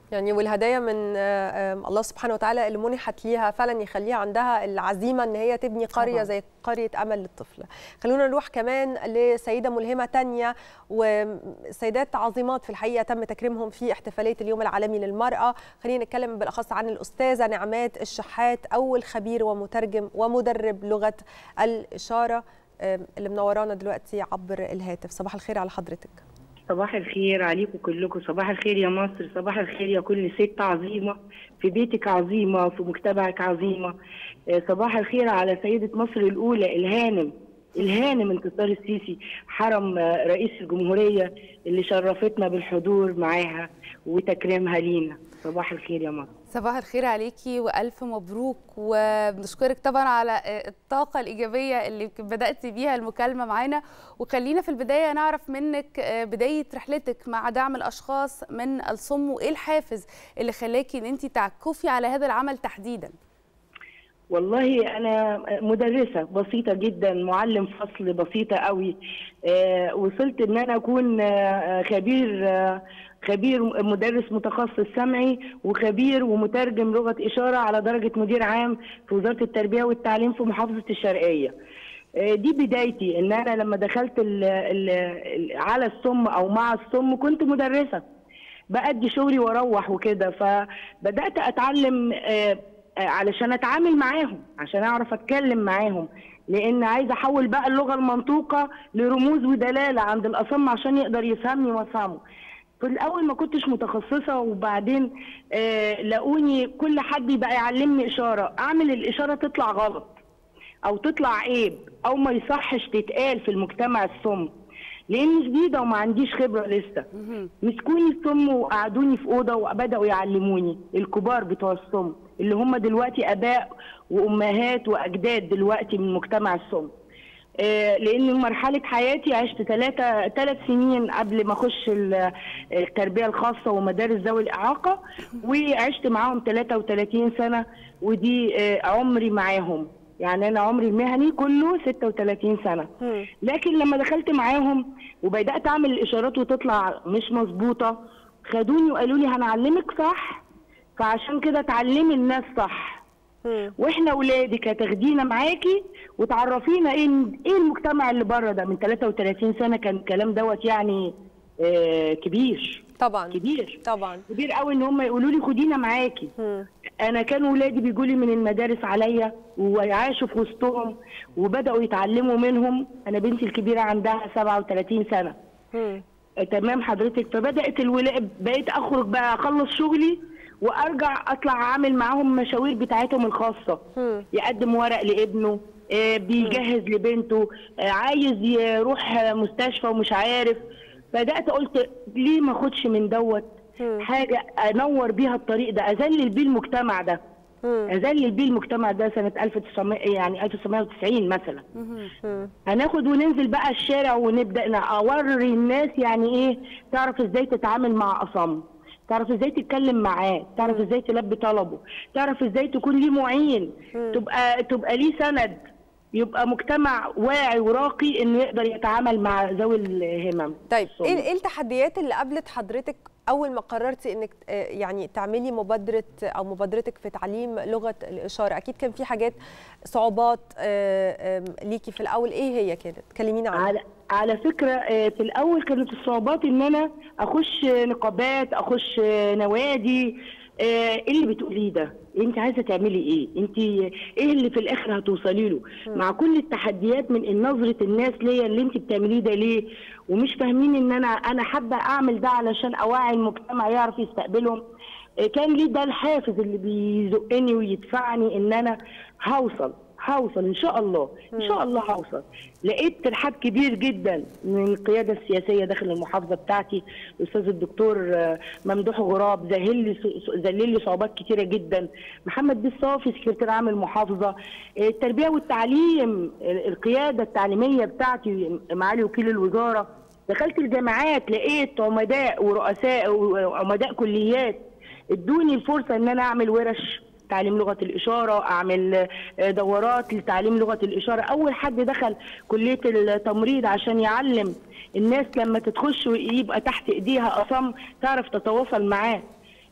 يعني والهدايا من الله سبحانه وتعالى اللي منحت ليها فعلا يخليها عندها العزيمه ان هي تبني قريه طبعا. زي قريه امل للطفل خلونا نروح كمان لسيده ملهمه تانية وسيدات عظيمات في الحقيقه تم تكريمهم في احتفاليه اليوم العالمي للمراه خلينا نتكلم بالاخص عن الاستاذه نعمات الشحات اول خبير ومترجم ومدرب لغه الاشاره اللي منورانا دلوقتي عبر الهاتف صباح الخير على حضرتك صباح الخير عليكم كلكم صباح الخير يا مصر صباح الخير يا كل ست عظيمة في بيتك عظيمة في مجتمعك عظيمة صباح الخير على سيدة مصر الأولى الهانم الهانم انتصار السيسي حرم رئيس الجمهورية اللي شرفتنا بالحضور معاها وتكريمها لينا صباح الخير يا مصر صباح الخير عليكي والف مبروك وبنشكرك طبعا على الطاقه الايجابيه اللي بداتي بيها المكالمه معانا وخلينا في البدايه نعرف منك بدايه رحلتك مع دعم الاشخاص من الصم وايه الحافز اللي خلاكي ان انت تعكفي على هذا العمل تحديدا والله انا مدرسه بسيطه جدا معلم فصل بسيطه قوي آه وصلت ان انا اكون آه خبير آه خبير مدرس متخصص سمعي وخبير ومترجم لغه اشاره على درجه مدير عام في وزاره التربيه والتعليم في محافظه الشرقيه دي بدايتي ان انا لما دخلت ال ال على الصم او مع الصم كنت مدرسه بأدي شغلي واروح وكده فبدات اتعلم علشان اتعامل معاهم عشان اعرف اتكلم معاهم لان عايزه احول بقى اللغه المنطوقه لرموز ودلاله عند الاصم عشان يقدر يفهمني وافهمه في الاول ما كنتش متخصصه وبعدين آه لاقوني كل حد يبقى يعلمني اشاره اعمل الاشاره تطلع غلط او تطلع عيب او ما يصحش تتقال في المجتمع الصم لاني جديده وما عنديش خبره لسه مسكوني الصم وقعدوني في اوضه وبداوا يعلموني الكبار بتوع الصم اللي هم دلوقتي اباء وامهات واجداد دلوقتي من مجتمع الصم آه لان مرحله حياتي عشت ثلاثه ثلاث سنين قبل ما اخش التربيه الخاصه ومدارس ذوي الاعاقه وعشت معاهم 33 سنه ودي آه عمري معاهم يعني انا عمري المهني كله 36 سنه لكن لما دخلت معاهم وبدات اعمل الاشارات وتطلع مش مظبوطه خدوني وقالوا لي هنعلمك صح فعشان كده تعلمي الناس صح واحنا اولادك هتاخدينا معاكي وتعرفينا ايه ايه المجتمع اللي بره ده من 33 سنه كان الكلام دوت يعني آه كبير طبعا كبير طبعا كبير قوي ان هم يقولوا لي خدينا معاكي مم. انا كانوا ولادي بيجوا لي من المدارس عليا وعاشوا في وسطهم وبداوا يتعلموا منهم انا بنتي الكبيره عندها 37 سنه مم. تمام حضرتك فبدات الولاد بقيت اخرج بقى اخلص شغلي وارجع اطلع اعمل معاهم مشاوير بتاعتهم الخاصه مم. يقدم ورق لابنه آه، بيجهز لبنته آه، عايز يروح آه، مستشفى ومش عارف بدات قلت ليه ما اخدش من دوت مم. حاجه انور بيها الطريق ده اذلل بيه المجتمع ده مم. اذلل بيه المجتمع ده سنه 1900 يعني 1990 مثلا مم. مم. هناخد وننزل بقى الشارع ونبدا اوري الناس يعني ايه تعرف ازاي تتعامل مع اصم تعرف ازاي تتكلم معاه تعرف ازاي تلبي طلبه تعرف ازاي تكون ليه معين مم. تبقى تبقى ليه سند يبقى مجتمع واعي وراقي انه يقدر يتعامل مع ذوي الهمم طيب الصم. ايه إيه التحديات اللي قابلت حضرتك اول ما قررتي انك آه، يعني تعملي مبادره او مبادرتك في تعليم لغه الاشاره اكيد كان في حاجات صعوبات آه، آم، ليكي في الاول ايه هي كانت كلمينا عنها على على فكره آه، في الاول كانت الصعوبات ان انا اخش نقابات اخش نوادي آه، ايه اللي بتقوليه ده انت عايزه تعملي ايه انت ايه اللي في الاخر هتوصلي له مع كل التحديات من إن نظره الناس ليا اللي انت بتعمليه ده ليه ومش فاهمين ان انا انا حابه اعمل ده علشان اوعي المجتمع يعرف يستقبلهم آه، كان ليه ده الحافز اللي بيزقني ويدفعني ان انا هوصل هوصل ان شاء الله ان شاء الله هوصل لقيت ترحاب كبير جدا من القياده السياسيه داخل المحافظه بتاعتي الاستاذ الدكتور آه، ممدوح غراب ذلل لي ذلل لي صعوبات كتيره جدا محمد بيه الصافي سكرتير عام المحافظه آه، التربيه والتعليم آه، القياده التعليميه بتاعتي معالي وكيل الوزاره دخلت الجامعات لقيت عمداء ورؤساء وعمداء كليات ادوني الفرصه ان انا اعمل ورش تعليم لغه الاشاره اعمل آه، دورات لتعليم لغه الاشاره اول حد دخل كليه التمريض عشان يعلم الناس لما تتخش ويبقى تحت ايديها اصم تعرف تتواصل معاه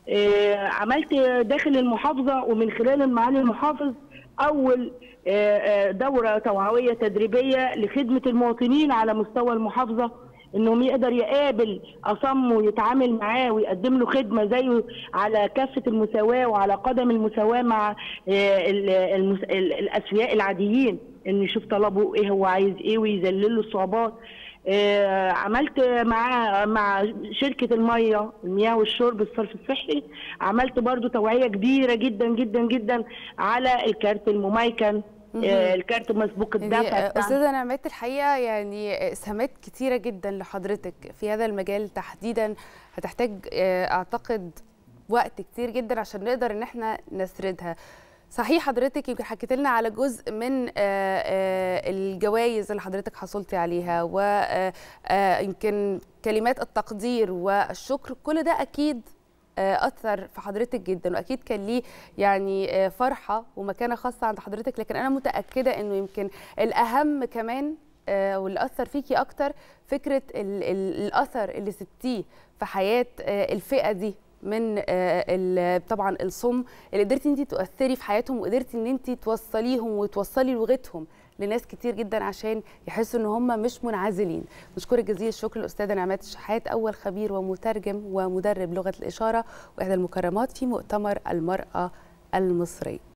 آه، عملت داخل المحافظه ومن خلال معالي المحافظ اول آه، آه، دوره توعويه تدريبيه لخدمه المواطنين على مستوى المحافظه انهم يقدر يقابل اصم ويتعامل معاه ويقدم له خدمه زيه على كافه المساواه وعلى قدم المساواه مع آه، ال- المس- ال- الاسوياء العاديين انه يشوف طلبه ايه هو عايز ايه ويذلل له الصعوبات آه، عملت مع مع شركه الميه المياه والشرب الصرف الصحي عملت برضو توعيه كبيره جدا جدا جدا على الكارت المميكن آه، الكارت مسبوق دي الدفع بتاع- استاذه نعمات الحقيقه يعني اسهامات كتيره جدا لحضرتك في هذا المجال تحديدا هتحتاج آه، اعتقد وقت كتير جدا عشان نقدر ان احنا نسردها صحيح حضرتك يمكن حكيت لنا على جزء من الجوائز اللي حضرتك حصلتي عليها ويمكن كلمات التقدير والشكر كل ده اكيد آه، اثر في حضرتك جدا واكيد كان ليه يعني آه، فرحه ومكانه خاصه عند حضرتك لكن انا متاكده انه يمكن الاهم كمان آه، واللي اثر فيكي اكتر فكره ال ال الاثر اللي سبتيه في حياه آه، الفئه دي من آه، ال- طبعا الصم اللي قدرتي انت تؤثري في حياتهم وقدرتي ان انت توصليهم وتوصلي لغتهم لناس كتير جدا عشان يحسوا ان هم مش منعزلين بشكرك جزيل الشكر الاستاذه نعمات الشحات اول خبير ومترجم ومدرب لغه الاشاره واحدى المكرمات في مؤتمر المراه المصريه